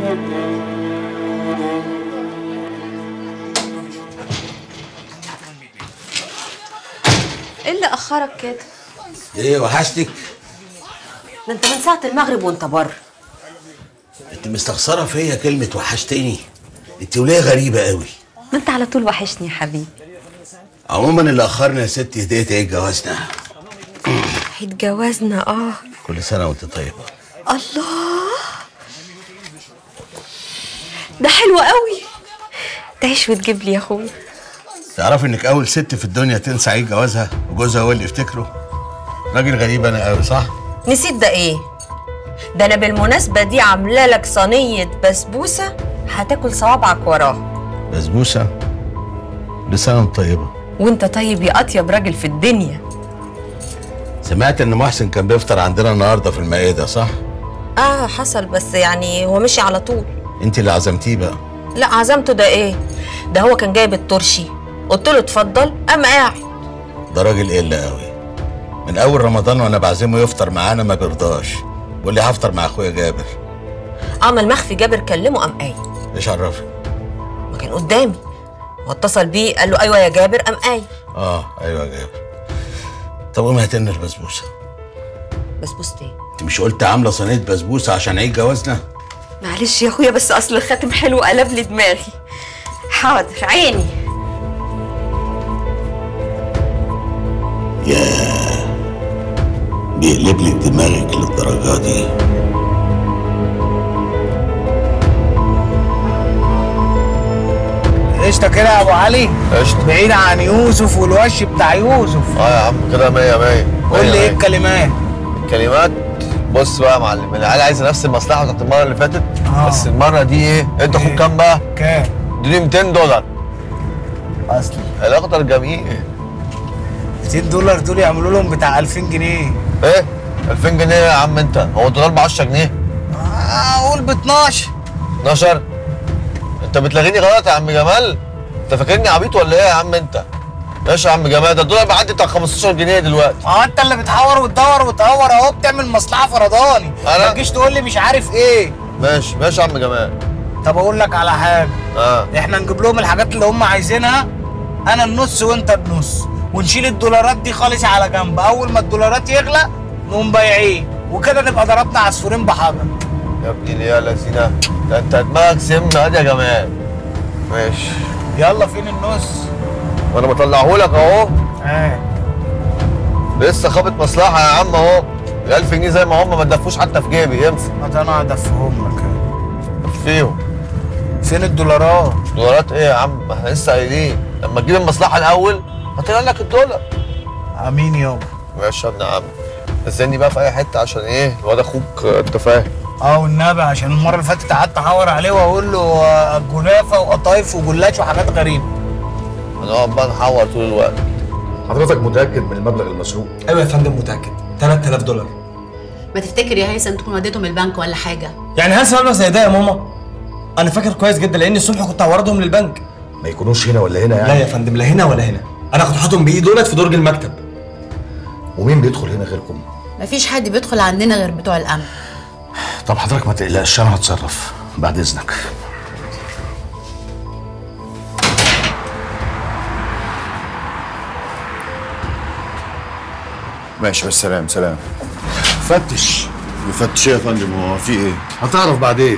ايه اللي اخرك كده ايه وحشتك ده انت من ساعه المغرب وانت بره انت مستخسره فيا كلمه وحشتني انت وليه غريبه قوي ما انت على طول وحشني يا حبيبي عموما اللي اخرنا يا ستي هديه عيد جوازنا اتجوزنا اه كل سنه وانت طيبه الله ده حلو قوي تعيش وتجيب لي يا اخويا تعرف انك اول ست في الدنيا تنسى عيد جوازها وجوزها هو اللي يفتكره راجل غريب انا قوي صح نسيت ده ايه ده انا بالمناسبه دي عامله لك صينيه بسبوسه هتاكل صوابعك وراها بسبوسه لسنه وانت طيبه وانت طيب يا اطيب راجل في الدنيا سمعت ان محسن كان بيفطر عندنا النهارده في المائده صح اه حصل بس يعني هو مشي على طول انت اللي عزمتيه بقى لا عزمته ده ايه ده هو كان جايب الترشي قلت له اتفضل قام قاعد ده راجل قله قوي من اول رمضان وانا بعزمه يفطر معانا ما بيرضاش بيقول لي هفطر مع اخويا جابر عمل مخفي جابر كلمه قام قايم ايش عرفك ما كان قدامي واتصل بيه قال له ايوه يا جابر قام قايم اه ايوه يا جابر طب قومي هات لنا البسبوسه بسبوسه ايه انت مش قلت عامله صينيه بسبوسه عشان عيد جوازنا معلش يا اخويا بس اصل الخاتم حلو قلب لي دماغي حاضر عيني بيقلب لك دماغك للدرجه دي قشطة كده يا ابو علي قشطة. بعيد عن يوسف والوش بتاع يوسف اه يا عم كده مية مية قول لي مية ايه مية. الكلمات الكلمات بص بقى يا معلم العيال عايزه نفس المصلحه بتاعت المره اللي فاتت آه. بس المره دي ايه انت اخوك إيه؟ كام بقى؟ كام ادوني 200 دولار اصلي الاخضر جميل 200 دولار دول يعملوا لهم بتاع 2000 جنيه ايه 2000 جنيه يا عم انت هو الدولار ب 10 جنيه آه، اقول ب 12 12 انت بتلاغيني غلط يا عم جمال انت فاكرني عبيط ولا ايه يا عم انت ماشي يا عم جمال ده الدولار بيعدي بتاع 15 جنيه دلوقتي اه انت اللي بتحور وتدور وتهور اهو بتعمل مصلحه فرضاني أنا؟ ما تجيش تقول لي مش عارف ايه ماشي ماشي يا عم جمال طب اقول لك على حاجه اه احنا نجيب لهم الحاجات اللي هم عايزينها انا النص وانت النص ونشيل الدولارات دي خالص على جنب اول ما الدولارات يغلى نقوم بايعين وكده نبقى ضربنا عصفورين بحجر يا ابني ليه يا لذينه ده انت دماغك سمنه ادي يا جمال ماشي يلا فين النص وانا بطلعهولك اهو اه لسه خابط مصلحه يا عم اهو ال 1000 جنيه زي ما هم ما تدفوش حتى في جيبي ينفع ما ده انا هدفهم لك فيهم فين الدولارات دولارات ايه يا عم ما احنا لسه قايلين لما تجيب المصلحه الاول هطلع لك الدولار امين يابا ماشي يا ابن عم استني بقى في اي حته عشان ايه الواد اخوك آه، انت فاهم اه والنبي عشان المره اللي فاتت قعدت احور عليه واقول له آه، جنافه وقطايف وجلاش وحاجات غريبه هنقعد بقى نحور طول الوقت حضرتك متأكد من المبلغ المسروق؟ ايوه يا فندم متاكد 3000 دولار ما تفتكر يا هيثم تكون وديتهم البنك ولا حاجه يعني هنسى مبلغ زي ده يا ماما انا فاكر كويس جدا لان الصبح كنت هوردهم للبنك ما يكونوش هنا ولا هنا لا يعني؟ يا فندم لا هنا ولا هنا انا كنت حاطهم بايدي دولت في درج المكتب ومين بيدخل هنا غيركم؟ مفيش حد بيدخل عندنا غير بتوع الامن طب حضرتك ما تقلقش انا هتصرف بعد اذنك ماشي بالسلام سلام فتش مفتش إيه يا فندم هو في ايه؟ هتعرف بعدين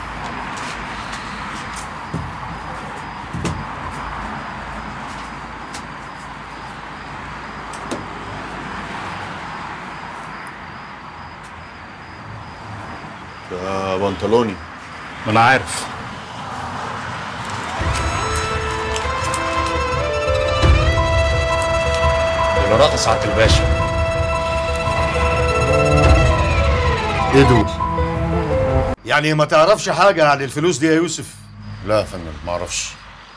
ده بنطلوني ما انا عارف دولارات سعادة الباشا ايه دول؟ يعني ما تعرفش حاجة عن الفلوس دي يا يوسف؟ لا يا فندم ما اعرفش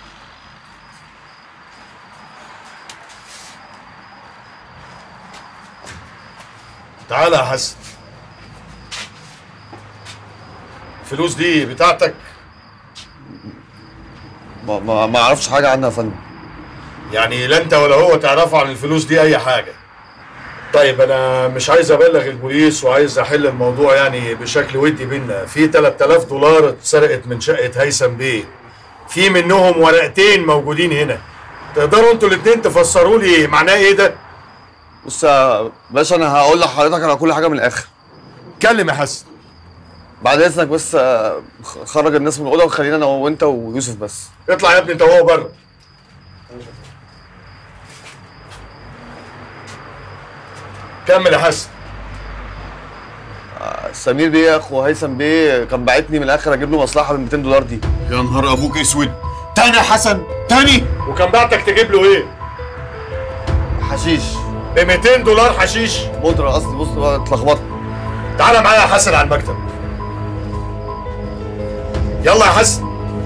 تعالى يا حسن الفلوس دي بتاعتك ما, ما, ما اعرفش حاجه عنها يا فندم يعني لا انت ولا هو تعرفوا عن الفلوس دي اي حاجة طيب انا مش عايز ابلغ البوليس وعايز احل الموضوع يعني بشكل ودي بينا في 3000 دولار اتسرقت من شقه هيثم بيه في منهم ورقتين موجودين هنا تقدروا انتوا الاثنين تفسروا لي معناه ايه ده بص يا باشا انا هقول لحضرتك على كل حاجه من الاخر اتكلم يا حسن بعد اذنك بس آه، خ- خرج الناس من الاوضه وخلينا انا وانت ويوسف بس اطلع يا ابني انت وهو بره كمل يا حسن سمير بيه اخو هيثم بيه كان باعتني من الاخر اجيب له مصلحه ب 200 دولار دي يا نهار ابوك اسود تاني يا حسن تاني وكان بعتك تجيب له ايه حشيش ب 200 دولار حشيش بودره قصدي بص بقى اتلخبطت تعالى معايا يا حسن على المكتب يلا يا حسن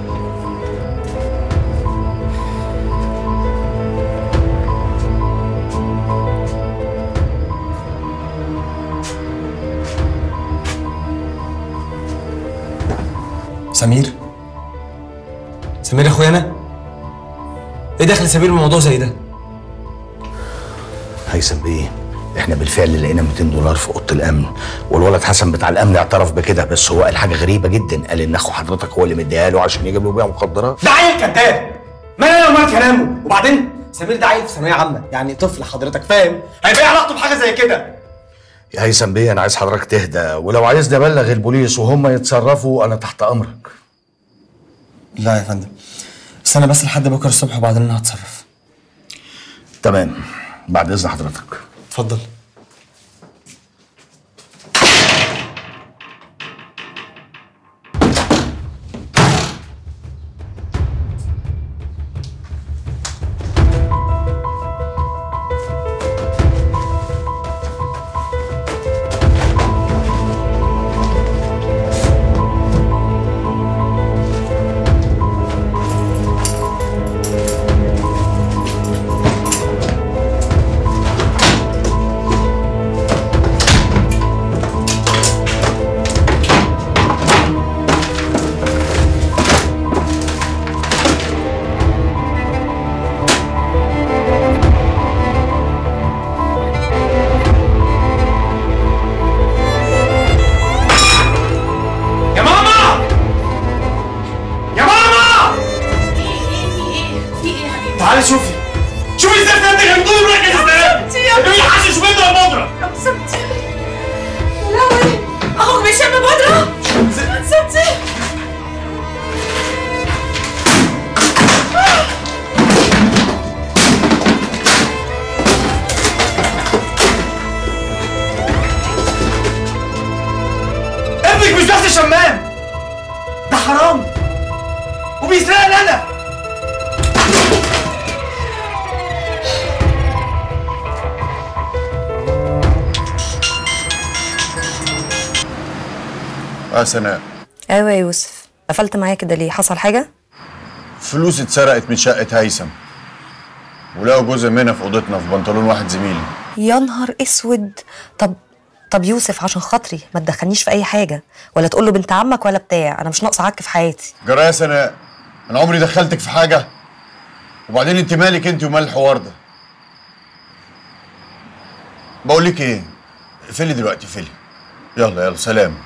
سمير سمير يا اخويا انا ايه دخل سمير بموضوع زي ده هيثم بيه احنا بالفعل لقينا 200 دولار في اوضه الامن والولد حسن بتاع الامن اعترف بكده بس هو قال حاجه غريبه جدا قال ان اخو حضرتك هو اللي مديها له عشان يجيب له بيها مخدرات ده عيل كذاب ما انا وما كلامه وبعدين سمير ده عيل في ثانويه عامه يعني طفل حضرتك فاهم هيبقى إيه علاقته بحاجه زي كده يا هيثم بيه انا عايز حضرتك تهدى ولو عايزني ابلغ البوليس وهم يتصرفوا انا تحت امرك لا يا فندم استنى بس لحد بكره الصبح وبعدين انا هتصرف تمام بعد اذن حضرتك اتفضل يا ماما يا ماما في ايه يا حبيبي؟ تعالي شوفي شوفي ازاي انت هندوم مركز ازاي اللي بيحشش بيضرب بودره يا مسبتي لهوي اخوك بيشم بودرة مسبتي ابنك مش بس شمام ده حرام وبيسرقني انا اه سناء ايوه يا يوسف قفلت معايا كده ليه حصل حاجه فلوس اتسرقت من شقه هيثم ولقوا جزء منها في اوضتنا في بنطلون واحد زميلي يا نهار اسود طب طب يوسف عشان خاطري ما تدخلنيش في اي حاجه ولا تقول له بنت عمك ولا بتاع انا مش ناقصه عك في حياتي جرى يا سناء انا عمري دخلتك في حاجه وبعدين انت مالك انت ومال الحوار ده بقول لك ايه اقفلي دلوقتي اقفلي يلا يلا سلام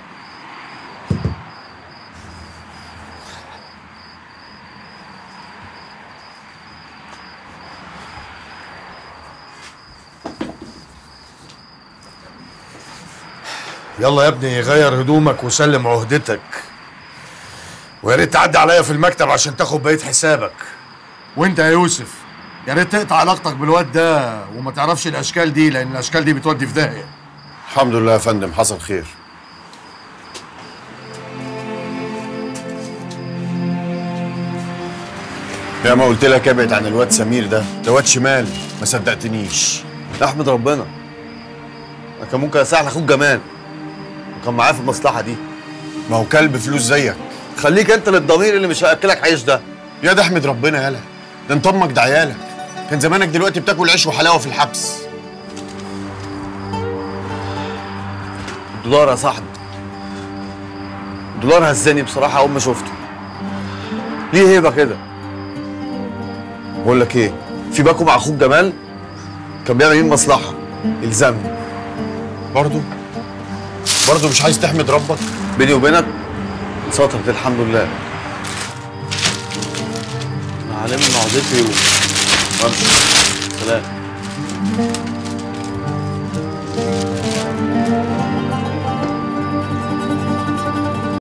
يلا يا ابني غير هدومك وسلم عهدتك ويا ريت تعدي عليا في المكتب عشان تاخد بقيه حسابك وانت يا يوسف يا ريت تقطع علاقتك بالواد ده وما تعرفش الاشكال دي لان الاشكال دي بتودي في داهيه الحمد لله يا فندم حصل خير يا ما قلت لك ابعد عن الواد سمير ده ده واد شمال ما صدقتنيش احمد ربنا انا كان ممكن اساعد اخوك جمال وكان معايا في المصلحه دي ما هو كلب فلوس زيك خليك انت للضمير اللي مش هياكلك عيش ده يا ده احمد ربنا يالا ده انت امك ده عيالك كان زمانك دلوقتي بتاكل عيش وحلاوه في الحبس الدولار يا صاحبي الدولار هزاني بصراحه اول ما شفته ليه هيبه كده بقول لك ايه في باكو مع اخوك جمال كان بيعمل ايه مصلحه الزمني برضو برضو مش عايز تحمد ربك بيني وبينك سطرت الحمد لله انا هلم عقدتي و- وامشي سلام